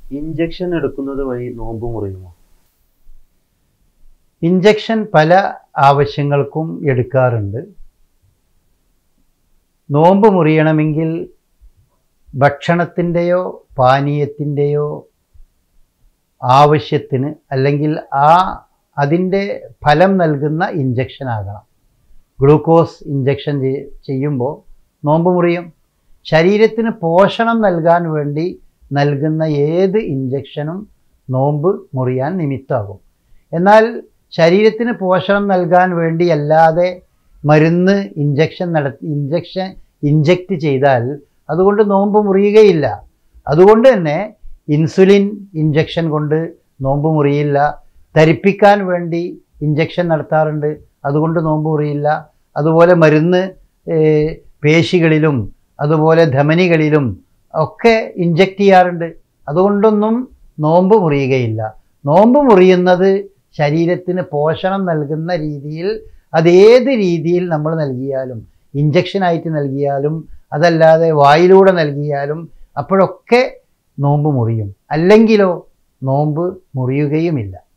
injection എടുക്കുന്നത് വഴി നോമ്പ് മുറിയുമോ ഇഞ്ചക്ഷൻ പല ആവശ്യങ്ങൾക്കും എടുക്കാറുണ്ട് നോമ്പ് മുറിയണമെങ്കിൽ ഭക്ഷണത്തിൻ്റെയോ പാനീയത്തിൻ്റെയോ ആവശ്യത്തിന് അല്ലെങ്കിൽ ആ അതിൻ്റെ ഫലം നൽകുന്ന ഇഞ്ചക്ഷൻ ആകണം ഗ്ലൂക്കോസ് ഇഞ്ചക്ഷൻ ചെയ്യുമ്പോൾ നോമ്പ് മുറിയും ശരീരത്തിന് പോഷണം നൽകാൻ വേണ്ടി നൽകുന്ന ഏത് ഇഞ്ചക്ഷനും നോമ്പ് മുറിയാൻ നിമിത്തമാകും എന്നാൽ ശരീരത്തിന് പോഷണം നൽകാൻ വേണ്ടി അല്ലാതെ മരുന്ന് ഇഞ്ചക്ഷൻ നടത്തി ഇഞ്ചക്ഷൻ ഇഞ്ചക്റ്റ് ചെയ്താൽ അതുകൊണ്ട് നോമ്പ് മുറിയുകയില്ല അതുകൊണ്ട് തന്നെ ഇൻസുലിൻ ഇഞ്ചക്ഷൻ കൊണ്ട് നോമ്പ് മുറിയില്ല ധരിപ്പിക്കാൻ വേണ്ടി ഇഞ്ചക്ഷൻ നടത്താറുണ്ട് അതുകൊണ്ട് നോമ്പ് മുറിയില്ല അതുപോലെ മരുന്ന് ഏഹ്, പേശികളിലും അതുപോലെ ധമനികളിലും ഒക്കെ ഇഞ്ചക്റ്റ് ചെയ്യാറുണ്ട് അതുകൊണ്ടൊന്നും നോമ്പ് മുറിയുകയില്ല നോമ്പ് മുറിയുന്നത് ശരീരത്തിന് പോഷണം നൽകുന്ന രീതിയിൽ അതേത് രീതിയിൽ നമ്മൾ നൽകിയാലും ഇഞ്ചക്ഷനായിട്ട് നൽകിയാലും അതല്ലാതെ വായിലൂടെ നൽകിയാലും അപ്പോഴൊക്കെ നോമ്പ് മുറിയും അല്ലെങ്കിലോ നോമ്പ് മുറിയുകയുമില്ല